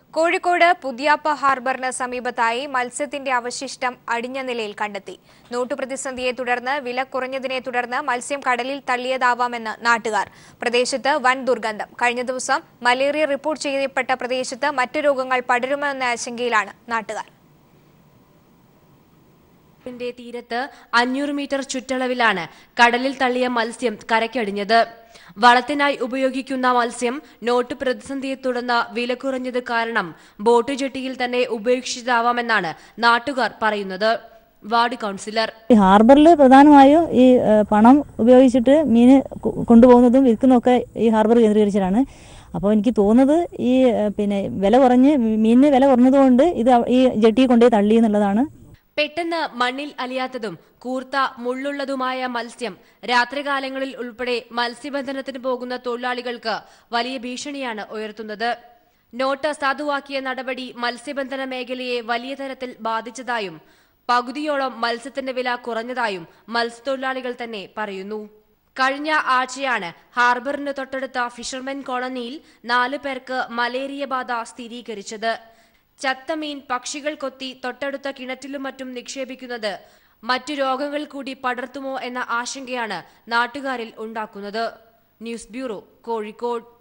കോഴിക്കോട് പുതിയാപ്പ ഹാർബറിന് സമീപത്തായി മത്സ്യത്തിന്റെ അവശിഷ്ടം അടിഞ്ഞ നിലയിൽ കണ്ടെത്തി നോട്ടു പ്രതിസന്ധിയെ തുടർന്ന് വില കുറഞ്ഞതിനെ തുടർന്ന് മത്സ്യം കടലിൽ തള്ളിയതാവാമെന്ന് നാട്ടുകാർ പ്രദേശത്ത് വൻ ദുർഗന്ധം കഴിഞ്ഞ ദിവസം മലേറിയ റിപ്പോർട്ട് ചെയ്യപ്പെട്ട പ്രദേശത്ത് മറ്റു രോഗങ്ങൾ പടരുമെന്ന ആശങ്കയിലാണ് നാട്ടുകാർ ിന്റെ തീരത്ത് അഞ്ഞൂറ് മീറ്റർ ചുറ്റളവിലാണ് കടലിൽ തള്ളിയ മത്സ്യം കരയ്ക്കടിഞ്ഞത് വളത്തിനായി ഉപയോഗിക്കുന്ന മത്സ്യം നോട്ട് പ്രതിസന്ധിയെ തുടർന്ന് വില കുറഞ്ഞത് കാരണം ബോട്ട് ജെട്ടിയിൽ തന്നെ ഉപേക്ഷിച്ചതാവാമെന്നാണ് നാട്ടുകാർ പറയുന്നത് വാർഡ് കൌൺസിലർ ഈ ഹാർബറിൽ പ്രധാനമായും ഈ ഏഹ്, പണം ഉപയോഗിച്ചിട്ട് മീൻ കൊ- കൊണ്ടുപോകുന്നതും വിൽക്കുന്നതൊക്കെ ഈ ഹാർബർ കേന്ദ്രീകരിച്ചിട്ടാണ് അപ്പോൾ എനിക്ക് തോന്നുന്നത് ഈ ഏഹ്, പിന്നെ വില കുറഞ്ഞ് മീനിന് വില കുറഞ്ഞതുകൊണ്ട് ഇത് അവ- ഈ ജെട്ടി കൊണ്ടുപോയി തള്ളി എന്നുള്ളതാണ് പെട്ടെന്ന് മണ്ണിൽ അലിയാത്തതും കൂർത്ത മുള്ളുള്ളതുമായ മത്സ്യം രാത്രികാലങ്ങളിൽ ഉൾപ്പെടെ മത്സ്യബന്ധനത്തിന് പോകുന്ന തൊഴിലാളികൾക്ക് വലിയ ഭീഷണിയാണ് ഉയർത്തുന്നത് നോട്ട് സാധുവാക്കിയ നടപടി മത്സ്യബന്ധന മേഖലയെ വലിയ തരത്തിൽ ബാധിച്ചതായും പകുതിയോളം മത്സ്യത്തിന്റെ വില കുറഞ്ഞതായും മത്സ്യത്തൊഴിലാളികൾ തന്നെ പറയുന്നു കഴിഞ്ഞ ആഴ്ചയാണ് ഹാർബറിന് തൊട്ടടുത്ത ഫിഷർമെൻ കോളനിയിൽ നാല് പേർക്ക് മലേറിയ ബാധ സ്ഥിരീകരിച്ചത് ചത്ത മീൻ പക്ഷികൾ കൊത്തി തൊട്ടടുത്ത കിണറ്റിലും മറ്റും നിക്ഷേപിക്കുന്നത് മറ്റു രോഗങ്ങൾ കൂടി പടർത്തുമോ എന്ന ആശങ്കയാണ് നാട്ടുകാരിൽ ഉണ്ടാക്കുന്നത് ന്യൂസ് ബ്യൂറോ കോഴിക്കോട്